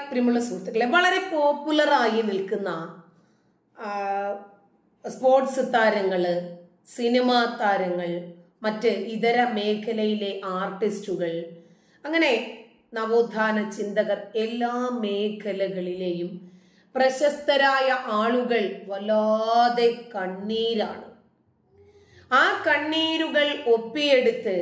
പ്രിയമുള്ള സുഹൃത്തുക്കളെ വളരെ പോപ്പുലറായി നിൽക്കുന്ന ആ, സ്പോർട്സ് താരങ്ങള് സിനിമാ താരങ്ങൾ മറ്റ് ഇതര മേഖലയിലെ ആർട്ടിസ്റ്റുകൾ അങ്ങനെ നവോത്ഥാന ചിന്തകർ എല്ലാ മേഖലകളിലെയും പ്രശസ്തരായ ആളുകൾ വല്ലാതെ കണ്ണീരാണ് ആ കണ്ണീരുകൾ ഒപ്പിയെടുത്ത്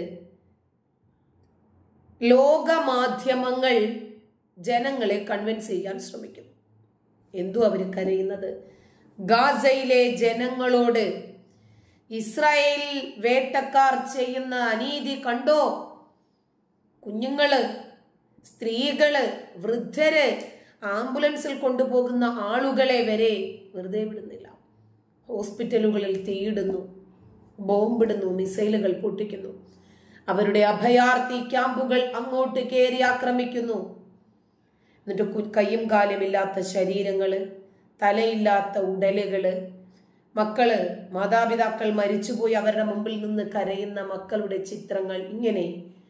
ലോകമാധ്യമങ്ങൾ ജനങ്ങളെ കൺവിൻസ് ചെയ്യാൻ ശ്രമിക്കുന്നു എന്തു അവർ കരയുന്നത് ഗാസയിലെ ജനങ്ങളോട് ഇസ്രായേൽ വേട്ടക്കാർ ചെയ്യുന്ന അനീതി കണ്ടോ കുഞ്ഞുങ്ങള് സ്ത്രീകള് വൃദ്ധര് ആംബുലൻസിൽ കൊണ്ടുപോകുന്ന ആളുകളെ വരെ വെറുതെ വിടുന്നില്ല ഹോസ്പിറ്റലുകളിൽ തീയിടുന്നു ബോംബിടുന്നു മിസൈലുകൾ പൊട്ടിക്കുന്നു അവരുടെ അഭയാർത്ഥി ക്യാമ്പുകൾ അങ്ങോട്ട് കയറി ആക്രമിക്കുന്നു എന്നിട്ട് കു- കയ്യും കാലുമില്ലാത്ത ശരീരങ്ങള് തലയില്ലാത്ത ഉടലുകള് മക്കള് മാതാപിതാക്കൾ മരിച്ചുപോയി അവരുടെ മുമ്പിൽ നിന്ന് കരയുന്ന മക്കളുടെ ചിത്രങ്ങൾ ഇങ്ങനെ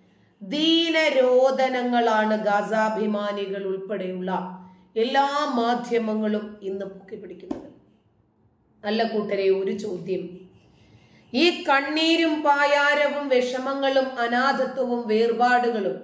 ദീനരോധനങ്ങളാണ് ഗാസാഭിമാനികൾ ഉൾപ്പെടെയുള്ള എല്ലാ മാധ്യമങ്ങളും ഇന്ന് പൊക്കിപ്പിടിക്കുന്നത് നല്ല കൂട്ടരെ ഒരു ചോദ്യം ഈ കണ്ണീരും പായാരവും വിഷമങ്ങളും അനാഥത്വവും വേർപാടുകളും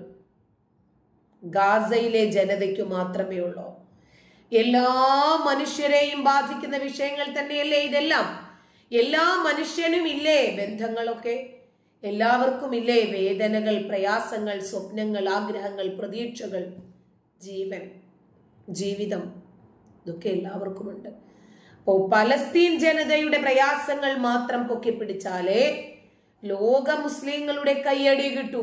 ഗാസയിലെ ജനതയ്ക്കു മാത്രമേ ഉള്ളൂ എല്ലാ മനുഷ്യരെയും ബാധിക്കുന്ന വിഷയങ്ങൾ തന്നെയല്ലേ ഇതെല്ലാം എല്ലാ മനുഷ്യനും ഇല്ലേ ബന്ധങ്ങളൊക്കെ എല്ലാവർക്കും ഇല്ലേ വേദനകൾ പ്രയാസങ്ങൾ സ്വപ്നങ്ങൾ ആഗ്രഹങ്ങൾ പ്രതീക്ഷകൾ ജീവൻ ജീവിതം ഇതൊക്കെ എല്ലാവർക്കുമുണ്ട് അപ്പോ പലസ്തീൻ ജനതയുടെ പ്രയാസങ്ങൾ മാത്രം പൊക്കിപ്പിടിച്ചാലേ ലോക മുസ്ലിങ്ങളുടെ കയ്യടി കിട്ടൂ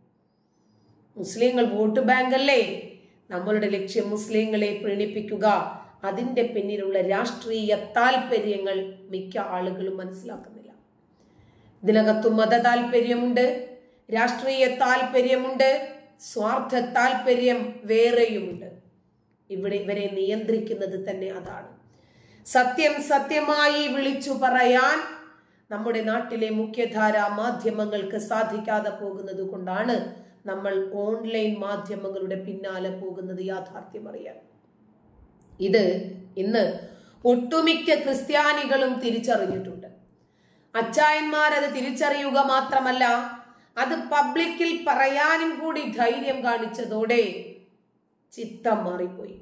മുസ്ലിങ്ങൾ വോട്ട് ബാങ്ക് അല്ലേ നമ്മളുടെ ലക്ഷ്യം മുസ്ലിങ്ങളെ പ്രീണിപ്പിക്കുക അതിന്റെ പിന്നിലുള്ള രാഷ്ട്രീയ താല്പര്യങ്ങൾ മിക്ക ആളുകളും മനസ്സിലാക്കുന്നില്ല ഇതിനകത്തും മത താല്പര്യമുണ്ട് രാഷ്ട്രീയ താല്പര്യമുണ്ട് സ്വാർത്ഥ താല്പര്യം വേറെയുമുണ്ട് ഇവിടെ ഇവരെ നിയന്ത്രിക്കുന്നത് തന്നെ അതാണ് സത്യം സത്യമായി വിളിച്ചു പറയാൻ നമ്മുടെ നാട്ടിലെ മുഖ്യധാര മാധ്യമങ്ങൾക്ക് സാധിക്കാതെ പോകുന്നത് കൊണ്ടാണ് നമ്മൾ ഓൺലൈൻ മാധ്യമങ്ങളുടെ പിന്നാലെ പോകുന്നത് യാഥാർത്ഥ്യം അറിയാൻ ഇത് ഇന്ന് ഒട്ടുമിക്ക ക്രിസ്ത്യാനികളും തിരിച്ചറിഞ്ഞിട്ടുണ്ട് അച്ചായന്മാർ അത് തിരിച്ചറിയുക മാത്രമല്ല അത് പബ്ലിക്കിൽ പറയാനും കൂടി ധൈര്യം കാണിച്ചതോടെ ചിത്തം മാറിപ്പോയി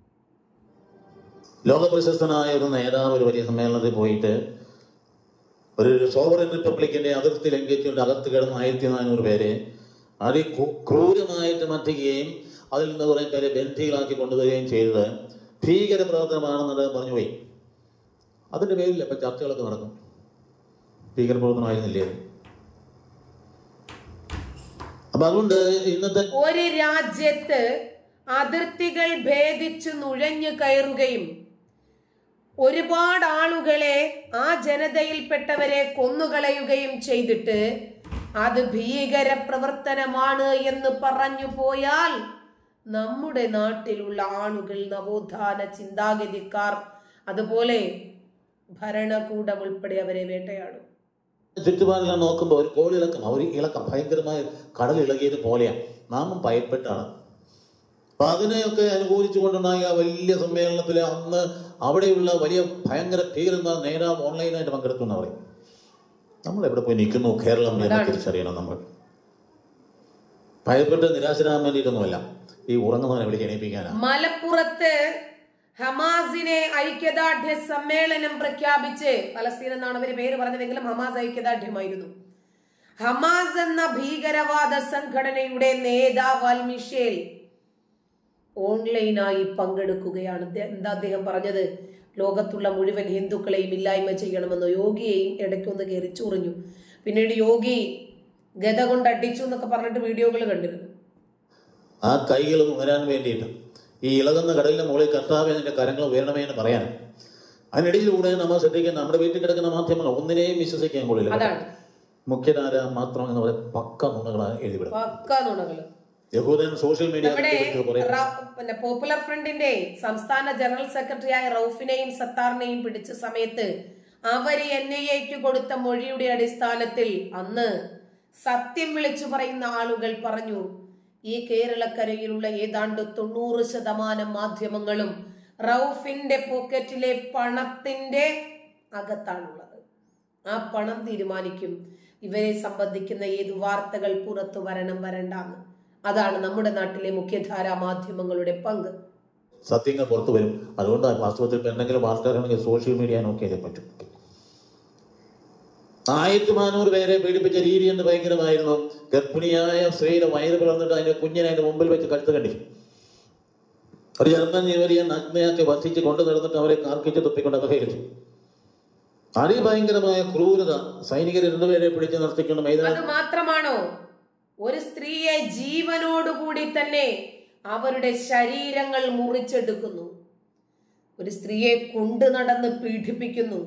ലോകപ്രശസ്തനായ ഒരു നേതാവ് ഒരു വലിയ സമ്മേളനത്തിൽ പോയിട്ട് ഒരു സോവറൻ റിപ്പബ്ലിക്കിന്റെ അതിർത്തി ലംഘിച്ചുകൊണ്ട് അകത്ത് കിടന്ന ആയിരത്തി നാനൂറ് പേരെ അതി ക്രൂ- ക്രൂരമായിട്ട് മറ്റിക്കുകയും അതിൽ നിന്ന് കുറെ പേരെ ബന്ധികളാക്കി കൊണ്ടുവരികയും ചെയ്തത് ഭീകര പ്രവർത്തനമാണെന്നത് പറഞ്ഞുപോയി അതിന്റെ പേരിൽ ഇപ്പൊ ചർച്ചകളൊക്കെ നടക്കും ഭീകര പ്രവർത്തനമായിരുന്നില്ലേ അത്? അപ്പൊ അതുകൊണ്ട് ഇന്നത്തെ ഒരു രാജ്യത്ത് അതിർത്തികൾ ഭേദിച്ചു നുഴഞ്ഞു കയറുകയും ഒരുപാട് ആളുകളെ ആ ജനതയിൽപ്പെട്ടവരെ കൊന്നുകളയുകയും ചെയ്തിട്ട് അത് ഭീകര പ്രവർത്തനമാണ് എന്ന് പറഞ്ഞു പോയാൽ നമ്മുടെ നാട്ടിലുള്ള ആളുകൾ നവോത്ഥാന ചിന്താഗതിക്കാർ അതുപോലെ ഭരണകൂടം ഉൾപ്പെടെ അവരെ വേട്ടയാടും ചുറ്റുപാടെല്ലാം നോക്കുമ്പോൾ ഒരു കോളിളക്കം ആ ഒരു ഇളക്കം ഭയങ്കരമായ കടൽ ഇളകിയത് പോലെയാണ് നാമും ഭയപ്പെട്ടാണ് അപ്പൊ അതിനെയൊക്കെ അനുകൂലിച്ചുകൊണ്ടുണ്ടായ ആ വലിയ സമ്മേളനത്തിൽ അന്ന് അവിടെയുള്ള വലിയ ഭയങ്കര ഭീകരന്മാർ നേതാവ് ഓൺലൈനായിട്ട് പങ്കെടുത്തു എന്ന് പറയും നമ്മൾ എവിടെ പോയി നിൽക്കുന്നു കേരളം എന്ന് അതാണ്. തിരിച്ചറിയണം നമ്മൾ ഭയപ്പെട്ട് നിരാശരാകാൻ വേണ്ടിയിട്ടൊന്നുമല്ല ഈ ഉറങ്ങുന്നവനെ വിളിച്ച് എണീപ്പിക്കാനാണ് മലപ്പുറത്ത് ഹമാസിനെ ഐക്യദാർഢ്യ സമ്മേളനം പ്രഖ്യാപിച്ച് പലസ്തീൻ എന്നാണ് അവര് പേര് പറഞ്ഞതെങ്കിലും ഹമാസ് ഐക്യദാർഢ്യമായിരുന്നു ഹമാസ് എന്ന ഭീകരവാദ സംഘടനയുടെ നേതാവ് അൽ മിഷേൽ ഓൺലൈനായി പങ്കെടുക്കുകയാണ് ദേ- എന്താ അദ്ദേഹം പറഞ്ഞത് ലോകത്തുള്ള മുഴുവൻ ഹിന്ദുക്കളെയും ഇല്ലായ്മ ചെയ്യണമെന്ന് യോഗിയെയും ഇടയ്ക്കൊന്ന് കയറി ചൊറിഞ്ഞു പിന്നീട് യോഗി ഗത കൊണ്ട് അടിച്ചു എന്നൊക്കെ പറഞ്ഞിട്ട് വീഡിയോകൾ കണ്ടിരുന്നു ആ കൈകൾ ഉയരാൻ വേണ്ടിയിട്ട് ഈ ഇളകുന്ന കടലിന്റെ മുകളിൽ കർത്താവ് അതിന്റെ കരങ്ങൾ ഉയരണമേ എന്ന് പറയാൻ അതിനിടയിലൂടെ നമ്മൾ ശ്രദ്ധിക്കുന്ന നമ്മുടെ വീട്ടിൽ കിടക്കുന്ന മാധ്യമങ്ങൾ ഒന്നിനെയും വിശ്വസിക്കാൻ കൊള്ളില്ല അതാണ് മുഖ്യധാര മാത്രം എന്ന് പറയുന്ന പക്ക നുണകളാണ് എഴുതിവിടുന്നത് പക്ക നുണകള് യഹൂദൻ സോഷ്യൽ മീഡിയ നമ്മുടെ കുറെ റ- പിന്നെ പോപ്പുലർ ഫ്രണ്ടിന്റെ സംസ്ഥാന ജനറൽ സെക്രട്ടറിയായ റൌഫിനെയും സത്താറിനെയും പിടിച്ച സമയത്ത് അവര് എൻ ഐ എക്ക് കൊടുത്ത മൊഴിയുടെ അടിസ്ഥാനത്തിൽ അന്ന് സത്യം വിളിച്ചു പറയുന്ന ആളുകൾ പറഞ്ഞു ഈ കേരളക്കരയിലുള്ള ഏതാണ്ട് തൊണ്ണൂറ് ശതമാനം മാധ്യമങ്ങളും റൌഫിന്റെ പോക്കറ്റിലെ പണത്തിന്റെ അകത്താണുള്ളത് ആ പണം തീരുമാനിക്കും ഇവരെ സംബന്ധിക്കുന്ന ഏത് വാർത്തകൾ പുറത്തു വരണം വരണ്ടാന്ന് അതാണ് നമ്മുടെ നാട്ടിലെ മുഖ്യധാരാ മാധ്യമങ്ങളുടെ പങ്ക് സത്യങ്ങൾ പുറത്തു വരും അതുകൊണ്ട് വാസ്തവത്തിൽ ഇപ്പം എന്തെങ്കിലും വാർത്തകളാണെങ്കിൽ സോഷ്യൽ മീഡിയ നോക്കിയാലേ പറ്റും ആയിരത്തി നാനൂറ് പേരെ പീഡിപ്പിച്ച രീതി എന്ന് ഭയങ്കരമായിരുന്നു ഗർഭിണിയായ സ്ത്രീയുടെ വയറ് പിളർന്നിട്ട് അതിന്റെ കുഞ്ഞിനെ അതിന്റെ മുമ്പിൽ വെച്ച് കഴുത്ത് കണ്ടി ഒരു ജർമ്മൻ ജീവരിയെ നഗ്നയാക്കി വധിച്ച് കൊണ്ടു നടന്നിട്ട് അവരെ കാർക്കിച്ച് തുപ്പിക്കൊണ്ട് അപഹരിച്ചു അതിഭയങ്കരമായ ക്രൂരത സൈനികർ രണ്ടുപേരെ പിടിച്ച് നിർത്തിക്കൊണ്ട് മൈതാനം അത് മാത്രമാണോ ഒരു സ്ത്രീയെ ജീവനോടുകൂടി തന്നെ അവരുടെ ശരീരങ്ങൾ മുറിച്ചെടുക്കുന്നു ഒരു സ്ത്രീയെ കൊണ്ടു നടന്ന് പീഡിപ്പിക്കുന്നു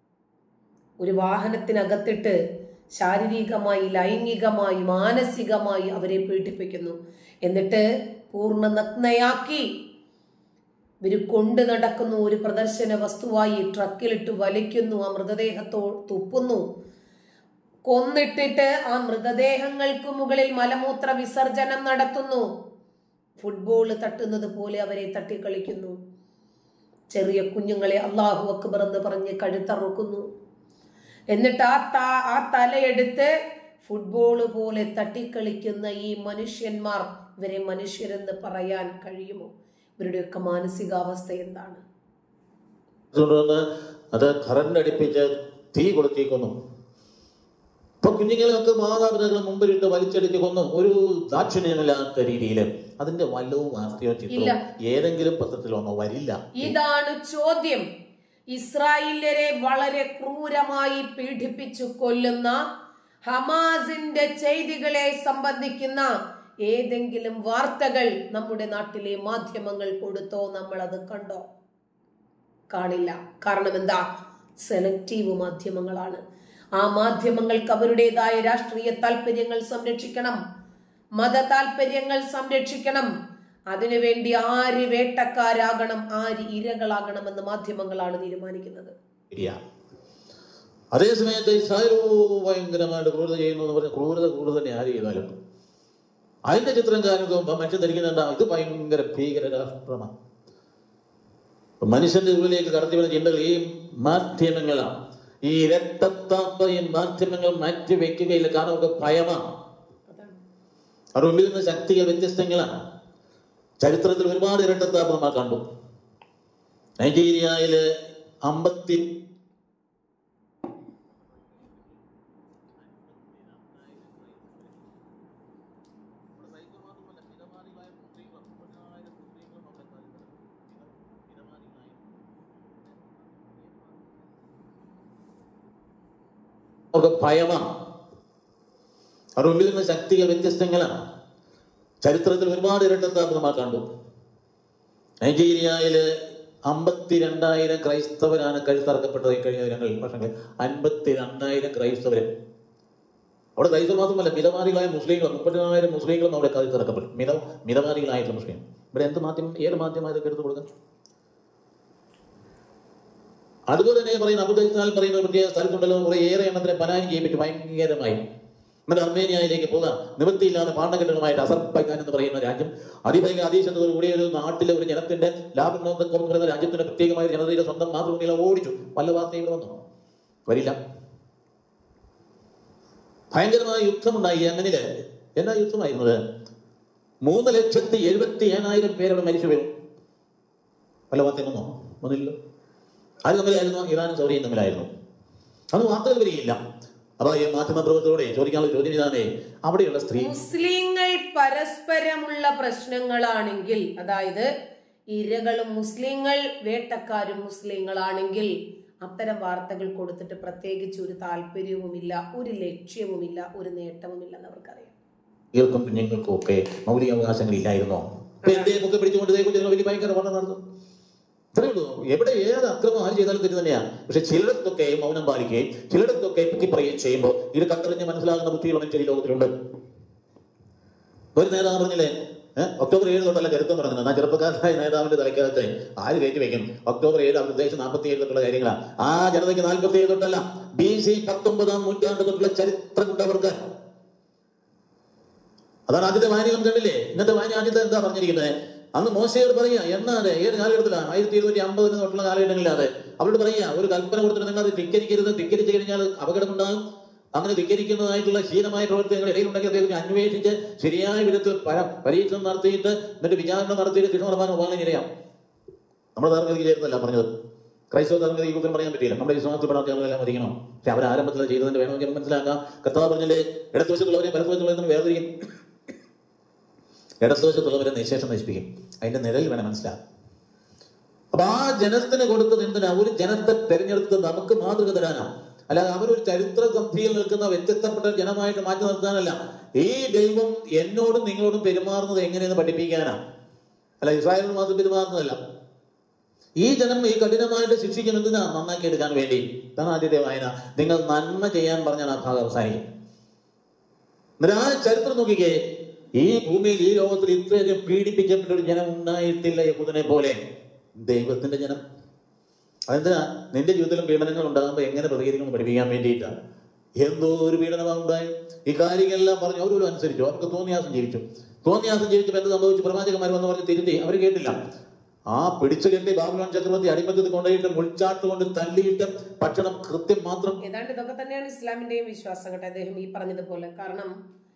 ഒരു വാഹനത്തിനകത്തിട്ട് ശാരീരികമായി ലൈംഗികമായി മാനസികമായി അവരെ പീഡിപ്പിക്കുന്നു എന്നിട്ട് പൂർണ്ണ നഗ്നയാക്കി ഇവര് കൊണ്ടു നടക്കുന്നു ഒരു പ്രദർശന വസ്തുവായി ട്രക്കിലിട്ട് വലിക്കുന്നു ആ മൃതദേഹത്തോ തുപ്പുന്നു കൊന്നിട്ടിട്ട് ആ മൃതദേഹങ്ങൾക്ക് മുകളിൽ മലമൂത്ര വിസർജനം നടത്തുന്നു ഫുട്ബോൾ തട്ടുന്നത് പോലെ അവരെ തട്ടിക്കളിക്കുന്നു ചെറിയ കുഞ്ഞുങ്ങളെ അള്ളാഹു അക്ബർ എന്ന് പറഞ്ഞ് കഴുത്തറുക്കുന്നു എന്നിട്ട് ആ ത ആ തലയെടുത്ത് ഫുട്ബോൾ പോലെ തട്ടിക്കളിക്കുന്ന ഈ മനുഷ്യന്മാർ ഇവരെ മനുഷ്യരെന്ന് പറയാൻ കഴിയുമോ ഇവരുടെയൊക്കെ മാനസികാവസ്ഥ എന്താണ് അതുകൊണ്ടുവന്ന് അത് കറണ്ട് അടുപ്പിച്ച് തീ കൊളുത്തിക്കൊന്നു ഇപ്പൊ കുഞ്ഞുങ്ങളെയൊക്കെ മാതാപിതാക്കൾ മുമ്പിലിട്ട് വലിച്ചടിച്ച് കൊന്നു ഒരു ദാക്ഷിണ്യമില്ലാത്ത രീതിയിൽ അതിന്റെ വല്ലവും വാർത്തയോ ഇല്ല. ചിത്രമോ ഏതെങ്കിലും പത്രത്തിലൊന്നോ വരില്ല ഇതാണ് ചോദ്യം ഇസ്രായേലരെ വളരെ ക്രൂരമായി പീഡിപ്പിച്ചു കൊല്ലുന്ന ഹമാസിന്റെ ചെയ്തികളെ സംബന്ധിക്കുന്ന ഏതെങ്കിലും വാർത്തകൾ നമ്മുടെ നാട്ടിലെ മാധ്യമങ്ങൾ കൊടുത്തോ നമ്മൾ അത് കണ്ടോ കാണില്ല കാരണം എന്താ സെലക്റ്റീവ് മാധ്യമങ്ങളാണ് ആ മാധ്യമങ്ങൾക്ക് അവരുടേതായ രാഷ്ട്രീയ താല്പര്യങ്ങൾ സംരക്ഷിക്കണം മത താല്പര്യങ്ങൾ സംരക്ഷിക്കണം അതിനുവേണ്ടി ആര് വേട്ടക്കാരാകണം ആര് ഇരകളാകണമെന്ന് മാധ്യമങ്ങളാണ് തീരുമാനിക്കുന്നത് ശരിയാ അതേ സമയത്ത് ഇസ്രായേൽ ഭയങ്കരമായിട്ട് ക്രൂരത ചെയ്യുന്നു എന്ന് പറഞ്ഞ ക്രൂരത ക്രൂരത തന്നെ ആര് ചെയ്താലും അതിന്റെ ചിത്രം കാര്യം മനുഷ്യൻ ധരിക്കുന്നുണ്ടാ ഇത് ഭയങ്കര ഭീകര രാഷ്ട്രമാണ് മനുഷ്യന്റെ ഉള്ളിലേക്ക് കടത്തി വരുന്ന ചിന്തകൾ ഈ മാധ്യമങ്ങളാണ് ഈ രക്തത്താപ്പ ഈ മാധ്യമങ്ങൾ മാറ്റി വെക്കുകയില്ല കാരണം അവർക്ക് ഭയമാണ് അതാണ് അവരുടെ ഉള്ളിൽ നിന്ന് ശക്തികൾ വ്യത്യസ്തങ്ങളാണ് ചരിത്രത്തിൽ ഒരുപാട് ഇരട്ടത്താപ്പ് നമ്മൾ കണ്ടു നൈജീരിയയില് അമ്പത്തി അവർക്ക് ഭയമാണ് അവരുടെ ഉള്ളിൽ നിന്ന് ശക്തികൾ വ്യത്യസ്തങ്ങളാണ് ചരിത്രത്തിൽ ഒരുപാട് ഇരട്ടത്താപ്പ് നമ്മൾ കണ്ടു നൈജീരിയയില് അമ്പത്തി രണ്ടായിരം ക്രൈസ്തവരാണ് കഴുത്തറക്കപ്പെട്ടത് ഈ കഴിഞ്ഞ ദിനങ്ങളിൽ വർഷങ്ങളിൽ അൻപത്തി രണ്ടായിരം ക്രൈസ്തവര് അവിടെ ക്രൈസ്തവർ മാത്രമല്ല മിതവാദികളായ മുസ്ലിങ്ങൾ മുപ്പത്തിനായിരം മുസ്ലിങ്ങളും അവിടെ കഴുത്തിറക്കപ്പെട്ടു മിത മിതവാദികളായിട്ടുള്ള മുസ്ലിം ഇവിടെ എന്ത് മാധ്യമം ഏത് മാധ്യമം ഇതൊക്കെ എടുത്തു കൊടുക്കാം അതുപോലെ തന്നെ പറയുന്ന അബുദാൽ പറയുന്ന ഒരു പ്രത്യേക സ്ഥലത്തുണ്ടല്ലോ കുറെ ഏറെ എണ്ണത്തിനെ പലായനം ചെയ്യിപ്പിച്ചു ഭയങ്കരമായി നമ്മുടെ അർമേനിയയിലേക്ക് പോകാം നിവൃത്തിയില്ലാതെ പാണ്ഡഘട്ടങ്ങളുമായിട്ട് അസർബൈഖാൻ എന്ന് പറയുന്ന രാജ്യം അതിഭയങ്കര അതീശത്തോടു കൂടിയ ഒരു നാട്ടിലെ ഒരു ജനത്തിന്റെ ലാഭം എന്ന് പറയുന്ന രാജ്യത്തിന്റെ പ്രത്യേകമായ ഒരു ജനതയുടെ സ്വന്തം മാതൃഭൂമിയിലെ ഓടിച്ചു വല്ല വാർത്ത ഇവിടെ വന്നു വരില്ല ഭയങ്കരമായ യുദ്ധമുണ്ടായി യമനില് എന്നാ യുദ്ധമായിരുന്നത് മൂന്ന് ലക്ഷത്തി എഴുപത്തി ഏഴായിരം പേരവിടെ മരിച്ചു വീണു വല്ല വാർത്തയും വന്നോ വന്നില്ലല്ലോ അത് തമ്മിലായിരുന്നു ഇറാനും സൗദിയും തമ്മിലായിരുന്നു അത് വാർത്തകൾ വരികയില്ല അപ്പൊ ഈ മാധ്യമപ്രവർത്തകരോടെ ചോദിക്കാനുള്ള ചോദ്യം ഇതാണേ അവിടെയുള്ള സ്ത്രീ മുസ്ലിങ്ങൾ പരസ്പരമുള്ള പ്രശ്നങ്ങളാണെങ്കിൽ അതായത് ഇരകളും മുസ്ലിങ്ങൾ വേട്ടക്കാരും മുസ്ലിങ്ങളാണെങ്കിൽ അത്തരം വാർത്തകൾ കൊടുത്തിട്ട് പ്രത്യേകിച്ച് ഒരു താല്പര്യവുമില്ല ഒരു ലക്ഷ്യവുമില്ല ഒരു നേട്ടവുമില്ലെന്ന് അവർക്കറിയാം സ്ത്രീകൾക്കും കുഞ്ഞുങ്ങൾക്കും ഒക്കെ മൗലിക അവകാശങ്ങൾ ഇല്ലായിരുന്നോ ഇപ്പൊ എന്റെ ഒക്കെ പിടിച്ചുകൊണ്ട് ഇതേ കുഞ്ഞുങ്ങൾ വലിയ ഭയങ്കര പഠനം നടന്നു ഇത്രയേ ഉള്ളൂ എവിടെ ഏത് അക്രമം ആര് ചെയ്താലും തെറ്റ് തന്നെയാണ് പക്ഷെ ചിലയിടത്തൊക്കെ മൗനം പാലിക്കുകയും ചിലയിടത്തൊക്കെ പൊക്കി പറയുകയും ചെയ്യുമ്പോൾ ഇത് കണ്ടറിഞ്ഞ് മനസ്സിലാകുന്ന ബുദ്ധിയുള്ള മനുഷ്യർ ഈ ലോകത്തിലുണ്ട് ഒരു നേതാവ് പറഞ്ഞില്ലേ ഏഹ് ഒക്ടോബർ ഏഴ് തൊട്ടല്ല കരുത്തം പറഞ്ഞത് ആ ചെറുപ്പക്കാരനായ നേതാവിന്റെ തലക്കകത്ത് ആര് കയറ്റി വെക്കും ഒക്ടോബർ ഏഴ് അവർ ഉദ്ദേശിച്ച് നാൽപ്പത്തി ഏഴ് തൊട്ടുള്ള കാര്യങ്ങളാണ് ആ ജനതയ്ക്ക് നാൽപ്പത്തി ഏഴ് തൊട്ടല്ല ബി സി പത്തൊമ്പതാം നൂറ്റാണ്ട് തൊട്ടുള്ള ചരിത്രമുണ്ട് അവർക്ക് അതാണ് ആദ്യത്തെ വായന നമുക്ക് കണ്ടില്ലേ ഇന്നത്തെ വായന ആദ്യത്തെ എന്താ പറഞ്ഞിരിക്കുന്നത് അന്ന് മോശയോട് പറയാ എന്നാണ് ഏത് കാലഘട്ടത്തിലാണ് ആയിരത്തി ഇരുന്നൂറ്റി അമ്പതിന് തൊട്ടുള്ള കാലഘട്ടങ്ങളിലാണ് അവരോട് പറയാ ഒരു കൽപ്പന കൊടുത്തിട്ട് നിങ്ങൾ അത് ധിക്കരിക്കരുത് ധിക്കരിച്ചു കഴിഞ്ഞാൽ അപകടമുണ്ടാകും അങ്ങനെ ധിക്കരിക്കുന്നതായിട്ടുള്ള ശീലമായ പ്രവർത്തനങ്ങൾ ഇടയിലുണ്ടെങ്കിൽ അദ്ദേഹത്തെ അന്വേഷിച്ച് ശരിയായ വിധത്തിൽ പര- പരീക്ഷണം നടത്തിയിട്ട് എന്നിട്ട് വിചാരണ നടത്തിയിട്ട് ശിക്ഷ നടത്താൻ ഉപകാരം ഇരയാം നമ്മുടെ ധാർമ്മിക ചേരുന്നല്ല പറഞ്ഞത് ക്രൈസ്തവ ധാർമ്മിക കുറ്റം പറയാൻ പറ്റില്ല നമ്മുടെ വിശ്വാസത്തിൽ പെടാത്ത ആളുകളെല്ലാം മതിക്കണം പക്ഷെ അവർ ആരംഭത്തിൽ ചെയ്തതിന്റെ വേണമെങ്കിൽ നമുക്ക് മനസ്സിലാക്കാം കർത്താവ് പറഞ്ഞില്ലേ ഇടതുവശത്തുള്ളവരെ വലതുവശത്തുള്ളവരെ വേർതിരിക്കും ഇടതുവശത്തുള്ളവരെ നിശേഷം നശിപ്പിക്കും അതിന്റെ നിഴൽ വേണം മനസ്സിലാക്കാം അപ്പൊ ആ ജനത്തിന് കൊടുത്തത് എന്തിനാ ഒരു ജനത്തെ തെരഞ്ഞെടുത്ത് നമുക്ക് മാതൃക തരാനാ അല്ലാതെ അവരൊരു ചരിത്ര സന്ധിയിൽ നിൽക്കുന്ന വ്യത്യസ്തപ്പെട്ട ജനമായിട്ട് മാറ്റി നിർത്താനല്ല ഈ ദൈവം എന്നോടും നിങ്ങളോടും പെരുമാറുന്നത് എങ്ങനെയെന്ന് പഠിപ്പിക്കാനാ അല്ല ഇസ്രായേലിന് മാത്രം പെരുമാറുന്നതല്ല ഈ ജനം ഈ കഠിനമായിട്ട് ശിക്ഷിക്കുന്നതിനാ നന്നാക്കി എടുക്കാൻ വേണ്ടി ഇതാണ് ആദ്യത്തെ വായന നിങ്ങൾ നന്മ ചെയ്യാൻ പറഞ്ഞാൽ ആ ഭാഗം അവസാനിക്കും എന്നിട്ട് ആ ചരിത്രം നോക്കിക്കേ ഈ ഭൂമിയിൽ ഈ ലോകത്തിൽ ഇത്രയധികം പീഡിപ്പിക്കപ്പെട്ട ഒരു ജനം ഉണ്ടായിട്ടില്ല യഹൂദനെ പോലെ ദൈവത്തിന്റെ ജനം അതെന്തിനാ നിന്റെ ജീവിതത്തിലും പീഡനങ്ങൾ ഉണ്ടാകുമ്പോൾ എങ്ങനെ പ്രതികരിക്കണം പഠിപ്പിക്കാൻ വേണ്ടിയിട്ടാണ് എന്തോ ഒരു പീഡനമാണ് ഉണ്ടായത് ഈ കാര്യങ്ങളെല്ലാം പറഞ്ഞു അവരൊരു അനുസരിച്ചു അവർക്ക് തോന്നിയാസം ജീവിച്ചു തോന്നിയാസം ജീവിച്ചപ്പോൾ എന്ത് സംഭവിച്ചു പ്രവാചകന്മാർ വന്ന് പറഞ്ഞ് തിരുത്തി അവർ കേട്ടില്ല ആ പിടിച്ചു കെട്ടി ബാബുലോൺ ചക്രവർത്തി അടിമത്തത്തിൽ കൊണ്ടുപോയിട്ട് മുൾച്ചാട്ട് കൊണ്ട് തല്ലിയിട്ട് ഭക്ഷണം കൃത്യം മാത്രം ഏതാണ്ട് ഇതൊക്കെ തന്നെയാണ് ഇസ്ലാമിന്റെയും വിശ്വാസം കേട്ടോ അദ്ദേഹം ഈ പറഞ്ഞതുപോലെ കാരണം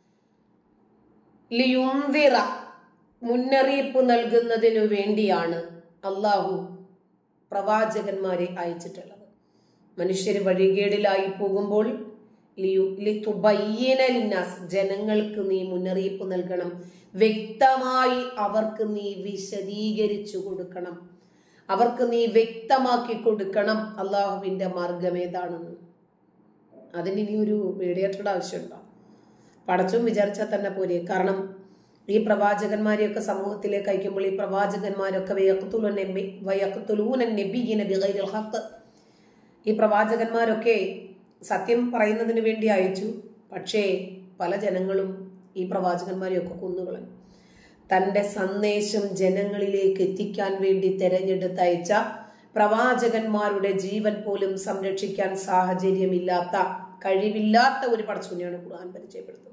ലിയുംവിറ മുന്നറിയിപ്പ് നൽകുന്നതിനു വേണ്ടിയാണ് അള്ളാഹു പ്രവാചകന്മാരെ അയച്ചിട്ടുള്ളത് മനുഷ്യർ വഴികേടിലായി പോകുമ്പോൾ ലിയു ലിതുബയ്യന ലിന്നാസ് ജനങ്ങൾക്ക് നീ മുന്നറിയിപ്പ് നൽകണം വ്യക്തമായി അവർക്ക് നീ വിശദീകരിച്ചു കൊടുക്കണം അവർക്ക് നീ വ്യക്തമാക്കി കൊടുക്കണം അള്ളാഹുവിന്റെ മാർഗം ഏതാണെന്ന് അതിന് ഇനി ഒരു മീഡിയേറ്ററുടെ ആവശ്യമുണ്ടോ പടച്ചും വിചാരിച്ചാൽ തന്നെ പോരെ കാരണം ഈ പ്രവാചകന്മാരെയൊക്കെ സമൂഹത്തിലേക്ക് അയക്കുമ്പോൾ ഈ പ്രവാചകന്മാരൊക്കെ വയഖ്തുലൂന നബി- വയഖ്തുലൂന നബിയ്യിന ബിഗൈരിൽ ഹഖ്. ഈ പ്രവാചകന്മാരൊക്കെ സത്യം പറയുന്നതിന് വേണ്ടി അയച്ചു പക്ഷേ പല ജനങ്ങളും ഈ പ്രവാചകന്മാരെയൊക്കെ കൊന്നുകളഞ്ഞു തന്റെ സന്ദേശം ജനങ്ങളിലേക്ക് എത്തിക്കാൻ വേണ്ടി തെരഞ്ഞെടുത്തയച്ച പ്രവാചകന്മാരുടെ ജീവൻ പോലും സംരക്ഷിക്കാൻ സാഹചര്യമില്ലാത്ത കഴിവില്ലാത്ത ഒരു പടച്ചുനെയാണ് ഖുർആൻ പരിചയപ്പെടുത്തുന്നത്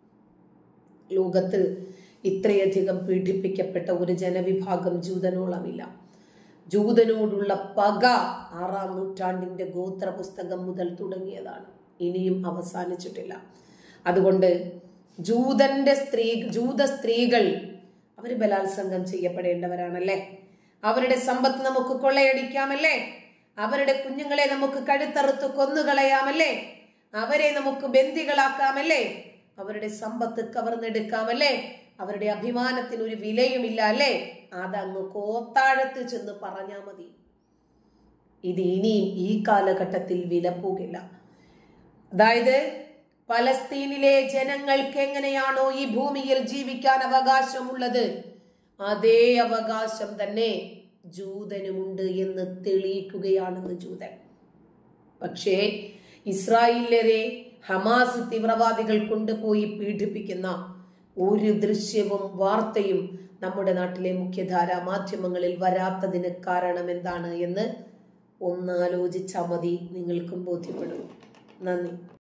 ലോകത്ത് ഇത്രയധികം പീഡിപ്പിക്കപ്പെട്ട ഒരു ജനവിഭാഗം ജൂതനോളമില്ല ജൂതനോടുള്ള പക ആറാം നൂറ്റാണ്ടിന്റെ ഗോത്ര പുസ്തകം മുതൽ തുടങ്ങിയതാണ് ഇനിയും അവസാനിച്ചിട്ടില്ല അതുകൊണ്ട് ജൂതന്റെ സ്ത്രീ ജൂത സ്ത്രീകൾ അവർ ബലാത്സംഗം ചെയ്യപ്പെടേണ്ടവരാണല്ലേ അവരുടെ സമ്പത്ത് നമുക്ക് കൊള്ളയടിക്കാമല്ലേ അവരുടെ കുഞ്ഞുങ്ങളെ നമുക്ക് കഴുത്തറുത്ത് കൊന്നുകളയാമല്ലേ അവരെ നമുക്ക് ബന്ദികളാക്കാമല്ലേ അവരുടെ സമ്പത്ത് കവർന്നെടുക്കാമല്ലേ അവരുടെ അഭിമാനത്തിന് ഒരു വിലയുമില്ല അല്ലേ അതങ്ങ് കോത്താഴത്ത് ചെന്ന് പറഞ്ഞാ മതി ഇത് ഇനിയും ഈ കാലഘട്ടത്തിൽ വിലപ്പോകില്ല അതായത് പലസ്തീനിലെ ജനങ്ങൾക്ക് എങ്ങനെയാണോ ഈ ഭൂമിയിൽ ജീവിക്കാൻ അവകാശമുള്ളത് അതേ അവകാശം തന്നെ ജൂതനുമുണ്ട് എന്ന് തെളിയിക്കുകയാണെന്ന് ജൂതൻ പക്ഷേ ഇസ്രായേലരെ ഹമാസ് തീവ്രവാദികൾ കൊണ്ടുപോയി പീഡിപ്പിക്കുന്ന ഒരു ദൃശ്യവും വാർത്തയും നമ്മുടെ നാട്ടിലെ മുഖ്യധാര മാധ്യമങ്ങളിൽ വരാത്തതിന് കാരണം എന്താണ് എന്ന് ഒന്നാലോചിച്ചാൽ മതി നിങ്ങൾക്കും ബോധ്യപ്പെടും നന്ദി